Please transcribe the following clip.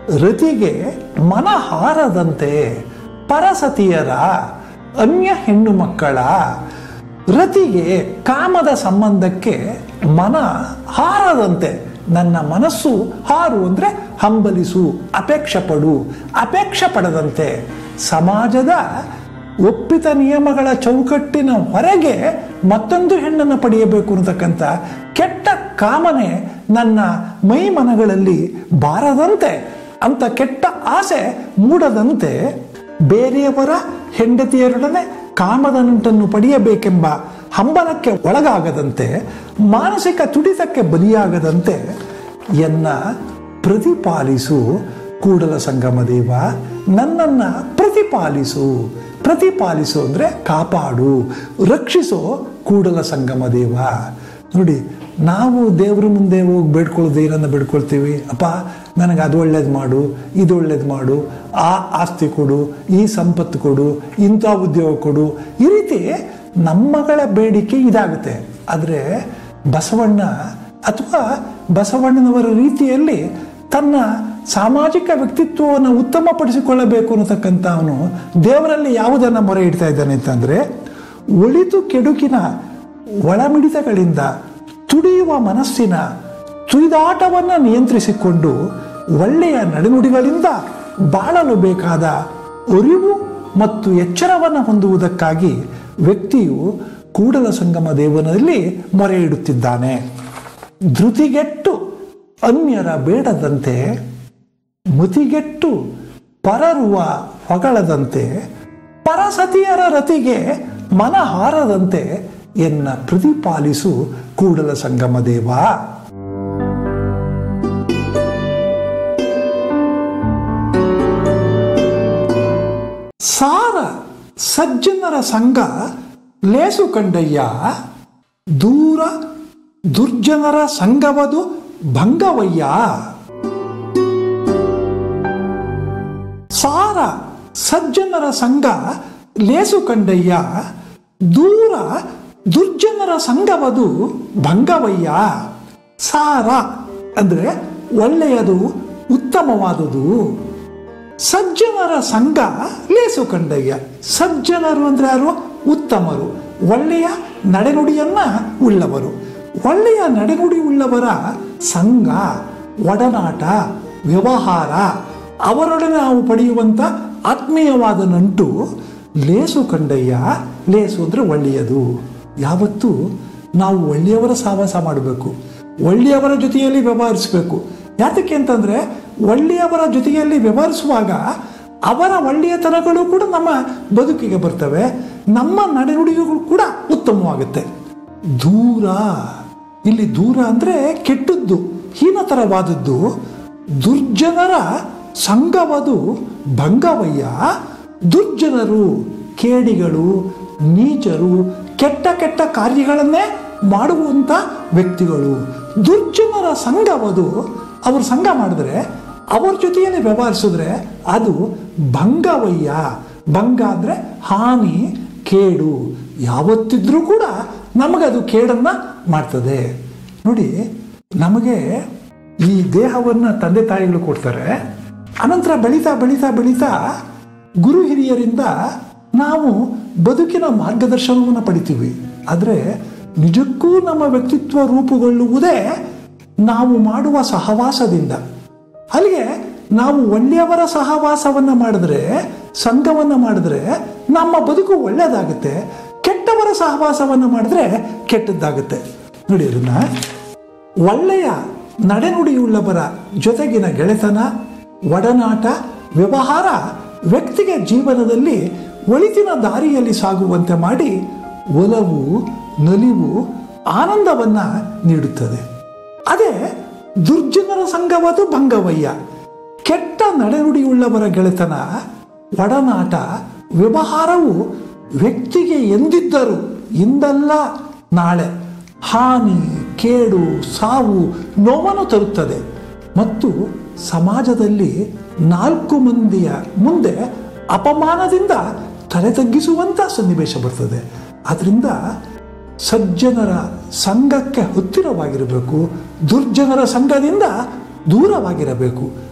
ರತಿಗೆ ಮನ ಹಾರದಂತೆ ಪರಸತಿಯರ ಅನ್ಯ ಹೆಣ್ಣು ಮಕ್ಕಳ ರತಿಗೆ ಕಾಮದ ಸಂಬಂಧಕ್ಕೆ ಮನ ಹಾರದಂತೆ ನನ್ನ ಮನಸ್ಸು ಹಾರು ಅಂದರೆ ಹಂಬಲಿಸು ಅಪೇಕ್ಷೆ ಪಡು ಅಪೇಕ್ಷೆ ಪಡದಂತೆ ಸಮಾಜದ ಒಪ್ಪಿತ ನಿಯಮಗಳ ಚೌಕಟ್ಟಿನ ಹೊರಗೆ ಮತ್ತೊಂದು ಹೆಣ್ಣನ್ನು ಪಡೆಯಬೇಕು ಅನ್ನತಕ್ಕಂಥ ಕೆಟ್ಟ ಕಾಮನೆ ನನ್ನ ಮೈ ಮನಗಳಲ್ಲಿ ಬಾರದಂತೆ ಅಂತ ಕೆಟ್ಟ ಆಸೆ ಮೂಡದಂತೆ ಬೇರೆಯವರ ಹೆಂಡತಿಯರೊಡನೆ ಕಾಮದ ನಂಟನ್ನು ಪಡೆಯಬೇಕೆಂಬ ಹಂಬಲಕ್ಕೆ ಒಳಗಾಗದಂತೆ ಮಾನಸಿಕ ತುಡಿತಕ್ಕೆ ಬಲಿಯಾಗದಂತೆ ಎನ್ನ ಪ್ರತಿಪಾಲಿಸು ಕೂಡಲ ಸಂಗಮ ದೇವ ನನ್ನನ್ನು ಪ್ರತಿಪಾಲಿಸು ಪ್ರತಿಪಾಲಿಸು ಅಂದರೆ ಕಾಪಾಡು ರಕ್ಷಿಸೋ ಕೂಡಲ ಸಂಗಮ ದೇವ ನೋಡಿ ನಾವು ದೇವ್ರ ಮುಂದೆ ಹೋಗಿ ಬೇಡ್ಕೊಳ್ಳೋದು ಏನನ್ನ ಬೇಡ್ಕೊಳ್ತೀವಿ ಅಪ್ಪ ನನಗೆ ಅದು ಒಳ್ಳೇದು ಮಾಡು ಇದು ಒಳ್ಳೇದು ಮಾಡು ಆ ಆಸ್ತಿ ಕೊಡು ಈ ಸಂಪತ್ತು ಕೊಡು ಇಂಥ ಉದ್ಯೋಗ ಕೊಡು ಈ ರೀತಿ ನಮ್ಮಗಳ ಬೇಡಿಕೆ ಇದಾಗುತ್ತೆ ಆದರೆ ಬಸವಣ್ಣ ಅಥವಾ ಬಸವಣ್ಣನವರ ರೀತಿಯಲ್ಲಿ ತನ್ನ ಸಾಮಾಜಿಕ ವ್ಯಕ್ತಿತ್ವವನ್ನು ಉತ್ತಮಪಡಿಸಿಕೊಳ್ಳಬೇಕು ಅನ್ನತಕ್ಕಂಥ ಅವನು ದೇವರಲ್ಲಿ ಯಾವುದನ್ನು ಮೊರೆ ಇಡ್ತಾ ಇದ್ದಾನೆ ಅಂತಂದರೆ ಒಳಿತು ಕೆಡುಕಿನ ಒಳಮಿಡಿತಗಳಿಂದ ತುಡಿಯುವ ಮನಸ್ಸಿನ ತುಯ್ದಾಟವನ್ನು ನಿಯಂತ್ರಿಸಿಕೊಂಡು ಒಳ್ಳೆಯ ನಡೆನುಡಿಗಳಿಂದ ಬಾಳಲು ಬೇಕಾದ ಅರಿವು ಮತ್ತು ಎಚ್ಚರವನ್ನು ಹೊಂದುವುದಕ್ಕಾಗಿ ವ್ಯಕ್ತಿಯು ಕೂಡಲ ಸಂಗಮ ದೇವನಲ್ಲಿ ಮೊರೆ ಇಡುತ್ತಿದ್ದಾನೆ ಧೃತಿಗೆಟ್ಟು ಅನ್ಯರ ಬೇಡದಂತೆ ಮತಿಗೆಟ್ಟು ಪರರುವ ಹೊಗಳದಂತೆ ಪರಸತಿಯರ ರತಿಗೆ ಮನ ಹಾರದಂತೆ ಎನ್ನ ಪ್ರತಿಪಾಲಿಸು ಕೂಡಲ ಸಂಗಮ ದೇವ ಸಾರ ಸಜ್ಜನರ ಸಂಘ ಲೇಸು ಕಂಡಯ್ಯ ದೂರ ದುರ್ಜನರ ಸಂಘವದು ಭಂಗವಯ್ಯ ಸಾರ ಸಜ್ಜನರ ಸಂಘ ಲೇಸು ಕಂಡಯ್ಯ ದೂರ ದುರ್ಜನರ ಸಂಘವದು ಭಂಗವಯ್ಯ ಸಾರ ಅಂದರೆ ಒಳ್ಳೆಯದು ಉತ್ತಮವಾದುದು ಸಜ್ಜನರ ಸಂಘ ಲೇಸು ಕಂಡಯ್ಯ ಸಜ್ಜನರು ಅಂದ್ರೆ ಯಾರು ಉತ್ತಮರು ಒಳ್ಳೆಯ ನಡೆನುಡಿಯನ್ನ ಉಳ್ಳವರು ಒಳ್ಳೆಯ ನಡೆನುಡಿ ಉಳ್ಳವರ ಸಂಘ ಒಡನಾಟ ವ್ಯವಹಾರ ಅವರೊಡನೆ ನಾವು ಪಡೆಯುವಂಥ ಆತ್ಮೀಯವಾದ ನಂಟು ಲೇಸು ಕಂಡಯ್ಯ ಲೇಸು ಅಂದರೆ ಒಳ್ಳೆಯದು ಯಾವತ್ತೂ ನಾವು ಒಳ್ಳೆಯವರ ಸಹವಾಸ ಮಾಡಬೇಕು ಒಳ್ಳೆಯವರ ಜೊತೆಯಲ್ಲಿ ವ್ಯವಹರಿಸಬೇಕು ಯಾತಕ್ಕೆ ಅಂತಂದರೆ ಒಳ್ಳೆಯವರ ಜೊತೆಯಲ್ಲಿ ವ್ಯವಹರಿಸುವಾಗ ಅವರ ಒಳ್ಳೆಯತನಗಳು ಕೂಡ ನಮ್ಮ ಬದುಕಿಗೆ ಬರ್ತವೆ ನಮ್ಮ ನಡೆನುಡಿಗಳು ಕೂಡ ಉತ್ತಮವಾಗುತ್ತೆ ದೂರ ಇಲ್ಲಿ ದೂರ ಅಂದರೆ ಕೆಟ್ಟದ್ದು ಹೀನತರವಾದದ್ದು ದುರ್ಜನರ ಸಂಘವದು ಭಂಗವಯ್ಯ ದುರ್ಜನರು ಕೇಡಿಗಳು ನೀಚರು ಕೆಟ್ಟ ಕೆಟ್ಟ ಕಾರ್ಯಗಳನ್ನೇ ಮಾಡುವಂಥ ವ್ಯಕ್ತಿಗಳು ದುರ್ಜನರ ಸಂಘವದು ಅವರು ಸಂಘ ಮಾಡಿದ್ರೆ ಅವ್ರ ಜೊತೆಯಲ್ಲಿ ವ್ಯವಹರಿಸಿದ್ರೆ ಅದು ಭಂಗವಯ್ಯ ಭಂಗ ಅಂದರೆ ಹಾನಿ ಕೇಡು ಯಾವತ್ತಿದ್ರೂ ಕೂಡ ನಮಗದು ಕೇಡನ್ನು ಮಾಡ್ತದೆ ನೋಡಿ ನಮಗೆ ಈ ದೇಹವನ್ನು ತಂದೆ ತಾಯಿಗಳು ಕೊಡ್ತಾರೆ ಅನಂತರ ಬೆಳೀತಾ ಬೆಳೀತಾ ಬೆಳೀತಾ ಗುರು ಹಿರಿಯರಿಂದ ನಾವು ಬದುಕಿನ ಮಾರ್ಗದರ್ಶನವನ್ನು ಪಡಿತೀವಿ ಆದರೆ ನಿಜಕ್ಕೂ ನಮ್ಮ ವ್ಯಕ್ತಿತ್ವ ರೂಪುಗೊಳ್ಳುವುದೇ ನಾವು ಮಾಡುವ ಸಹವಾಸದಿಂದ ಅಲ್ಲಿಗೆ ನಾವು ಒಳ್ಳೆಯವರ ಸಹವಾಸವನ್ನು ಮಾಡಿದ್ರೆ ಸಂಘವನ್ನು ಮಾಡಿದ್ರೆ ನಮ್ಮ ಬದುಕು ಒಳ್ಳೆಯದಾಗುತ್ತೆ ಕೆಟ್ಟವರ ಸಹವಾಸವನ್ನು ಮಾಡಿದ್ರೆ ಕೆಟ್ಟದ್ದಾಗುತ್ತೆ ನೋಡಿ ಅದನ್ನ ಒಳ್ಳೆಯ ನಡೆನುಡಿಯುಳ್ಳವರ ಜೊತೆಗಿನ ಗೆಳೆತನ ಒಡನಾಟ ವ್ಯವಹಾರ ವ್ಯಕ್ತಿಗೆ ಜೀವನದಲ್ಲಿ ಒಳಿತಿನ ದಾರಿಯಲ್ಲಿ ಸಾಗುವಂತೆ ಮಾಡಿ ಒಲವು ನಲಿವು ಆನಂದವನ್ನ ನೀಡುತ್ತದೆ ಅದೇ ದುರ್ಜನರ ಸಂಘವದು ಭಂಗವಯ್ಯ ಕೆಟ್ಟ ನಡೆನುಡಿಯುಳ್ಳವರ ಗೆಳೆತನ ಒಡನಾಟ ವ್ಯವಹಾರವು ವ್ಯಕ್ತಿಗೆ ಎಂದಿದ್ದರು ಇಂದಲ್ಲ ನಾಳೆ ಹಾನಿ ಕೇಡು ಸಾವು ನೋವನ್ನು ತರುತ್ತದೆ ಮತ್ತು ಸಮಾಜದಲ್ಲಿ ನಾಲ್ಕು ಮಂದಿಯ ಮುಂದೆ ಅಪಮಾನದಿಂದ ತಲೆ ತಗ್ಗಿಸುವಂಥ ಸನ್ನಿವೇಶ ಬರ್ತದೆ ಆದ್ದರಿಂದ ಸಜ್ಜನರ ಸಂಘಕ್ಕೆ ಹತ್ತಿರವಾಗಿರಬೇಕು ದುರ್ಜನರ ಸಂಘದಿಂದ ದೂರವಾಗಿರಬೇಕು